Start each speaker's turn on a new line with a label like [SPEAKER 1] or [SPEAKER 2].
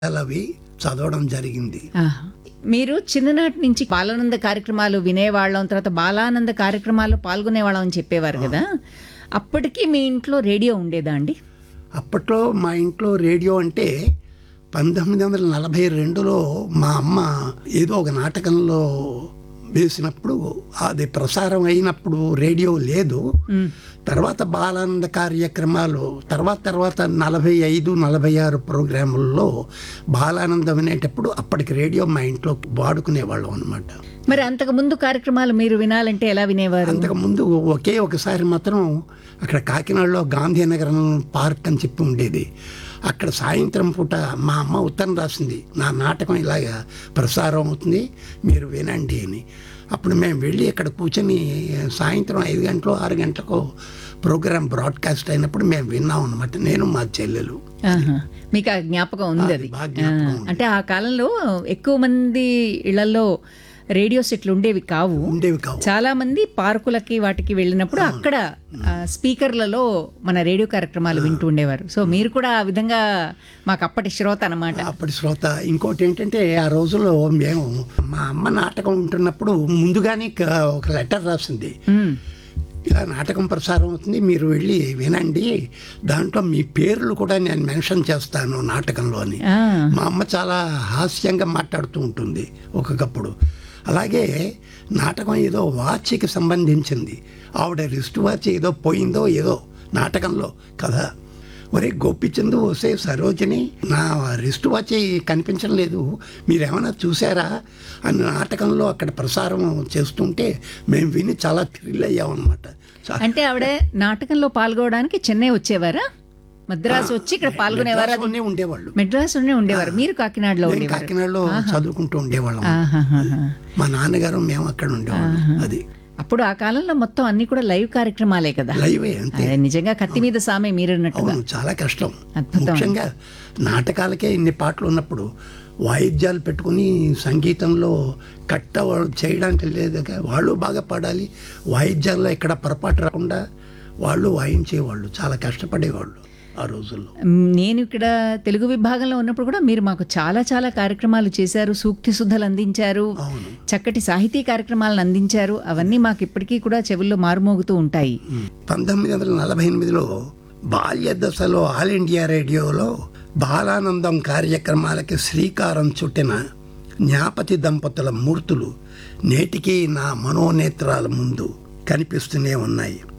[SPEAKER 1] అవి చదవడం జరిగింది
[SPEAKER 2] ఆహా. మీరు చిన్ననాటి నుంచి బాలానంద కార్యక్రమాలు వినేవాళ్ళం తర్వాత బాలానంద కార్యక్రమాల్లో పాల్గొనేవాళ్ళం అని చెప్పేవారు కదా అప్పటికి మీ ఇంట్లో రేడియో ఉండేదా అండి
[SPEAKER 1] అప్పట్లో మా ఇంట్లో రేడియో అంటే పంతొమ్మిది వందల నలభై రెండులో మా అమ్మ ఏదో ఒక నాటకంలో వేసినప్పుడు అది ప్రసారం అయినప్పుడు రేడియో లేదు తర్వాత బాలానంద కార్యక్రమాలు తర్వాత తర్వాత నలభై ఐదు నలభై ఆరు ప్రోగ్రాముల్లో బాలానందం వినేటప్పుడు అప్పటికి రేడియో మా ఇంట్లో వాడుకునేవాళ్ళం అనమాట
[SPEAKER 2] మరి అంతకు ముందు కార్యక్రమాలు మీరు వినాలంటే ఎలా వినేవారు
[SPEAKER 1] అంతకుముందు ఒకే ఒకసారి మాత్రం అక్కడ కాకినాడలో గాంధీనగరం పార్క్ అని చెప్పి ఉండేది అక్కడ సాయంత్రం పూట మా అమ్మ ఉత్తరం రాసింది నా నాటకం ఇలాగా ప్రసారం అవుతుంది మీరు వినండి అని అప్పుడు మేము వెళ్ళి అక్కడ కూర్చొని సాయంత్రం ఐదు గంటలు ఆరు గంటలకు ప్రోగ్రామ్ బ్రాడ్కాస్ట్ అయినప్పుడు మేము విన్నాం అనమాట నేను మా చెల్లెలు
[SPEAKER 2] ఆహా. మీకు ఆ జ్ఞాపకం ఉంది అది
[SPEAKER 1] బాగా జ్ఞాపకం
[SPEAKER 2] ఆ, అంటే ఆ కాలంలో ఎక్కువ మంది ఇళ్లలో రేడియో సెట్లు ఉండేవి కావు
[SPEAKER 1] ఉండేవి కావు
[SPEAKER 2] చాలా మంది పార్కులకి వాటికి వెళ్ళినప్పుడు అక్కడ ఆ, స్పీకర్లలో మన రేడియో కార్యక్రమాలు వింటూ ఉండేవారు సో మీరు కూడా ఆ విధంగా మాకు అప్పటి శ్రోత అనమాట
[SPEAKER 1] అప్పటి శ్రోత ఇంకోటి ఏంటంటే ఆ రోజుల్లో మేము మా అమ్మ నాటకం ఉంటున్నప్పుడు ముందుగానే క- ఒక లెటర్ రాసింది ఇలా నాటకం ప్రసారం అవుతుంది మీరు వెళ్ళి వినండి దాంట్లో మీ పేర్లు కూడా నేను మెన్షన్ చేస్తాను నాటకంలో అని మా అమ్మ చాలా హాస్యంగా మాట్లాడుతూ ఉంటుంది ఒక్కొక్కప్పుడు అలాగే నాటకం ఏదో వాచ్కి సంబంధించింది ఆవిడ రిస్ట్ వాచ్ ఏదో పోయిందో ఏదో నాటకంలో కదా ఒరే గోపిచందు వస్తే సరోజిని నా రిస్ట్ వాచ్ కనిపించడం లేదు మీరేమైనా చూసారా అని నాటకంలో అక్కడ ప్రసారం చేస్తుంటే మేము విని చాలా థ్రిల్ అయ్యామన్నమాట చా-
[SPEAKER 2] అంటే ఆవిడ నాటకంలో పాల్గొనడానికి చెన్నై వచ్చేవారా మద్రాసు వచ్చి ఇక్కడ పాల్గొనేవారా
[SPEAKER 1] మెడ్రాస్లోనే ఉండేవాళ్ళు
[SPEAKER 2] మెడ్రాస్లోనే ఉండేవారు మీరు కాకినాడలో
[SPEAKER 1] మేము
[SPEAKER 2] ఉండేవారు
[SPEAKER 1] కాకినాడలో చదువుకుంటూ ఉండేవాళ్ళం
[SPEAKER 2] ఆహాహాహా.
[SPEAKER 1] మా నాన్నగారు మేము అక్కడ ఉండేవాళ్ళం అది
[SPEAKER 2] అప్పుడు ఆ కాలంలో మొత్తం అన్ని కూడా లైవ్ కార్యక్రమాలే కదా
[SPEAKER 1] లైవే అంతే
[SPEAKER 2] అదే నిజంగా కత్తి మీద సామే మీరన్నట్టుగా
[SPEAKER 1] అవును చాలా కష్టం
[SPEAKER 2] అద్భుతం.
[SPEAKER 1] ముఖ్యంగా నాటకాలకే ఇన్ని పాటలు ఉన్నప్పుడు వాయిద్యాలు పెట్టుకుని సంగీతంలో కట్ట వాళ్ళు చేయడానికి లేదు వాళ్ళు బాగా పాడాలి వాయిద్యాల్లో ఎక్కడ పొరపాటు రాకుండా వాళ్ళు వాయించేవాళ్ళు చాలా కష్టపడేవాళ్ళు ఆ రోజుల్లో
[SPEAKER 2] మ్, నేను ఇక్కడ తెలుగు విభాగంలో ఉన్నప్పుడు కూడా మీరు మాకు చాలా చాలా కార్యక్రమాలు చేశారు సూక్తి శుద్ధలు అందించారు
[SPEAKER 1] అవును
[SPEAKER 2] చక్కటి సాహితీ కార్యక్రమాలను అందించారు అవన్నీ మాకు ఇప్పటికీ కూడా చెవుల్లో మారుమోగుతూ ఉంటాయి
[SPEAKER 1] పంతొమ్మిది వందల నలభై ఎనిమిదిలో బాల్య దశలో ఆల్ ఇండియా రేడియోలో బాలానందం కార్యక్రమాలకి శ్రీకారం చుట్టిన జ్ఞాపతి దంపతుల మూర్తులు నేటికీ నా మనోనేత్రాల ముందు కనిపిస్తూనే ఉన్నాయి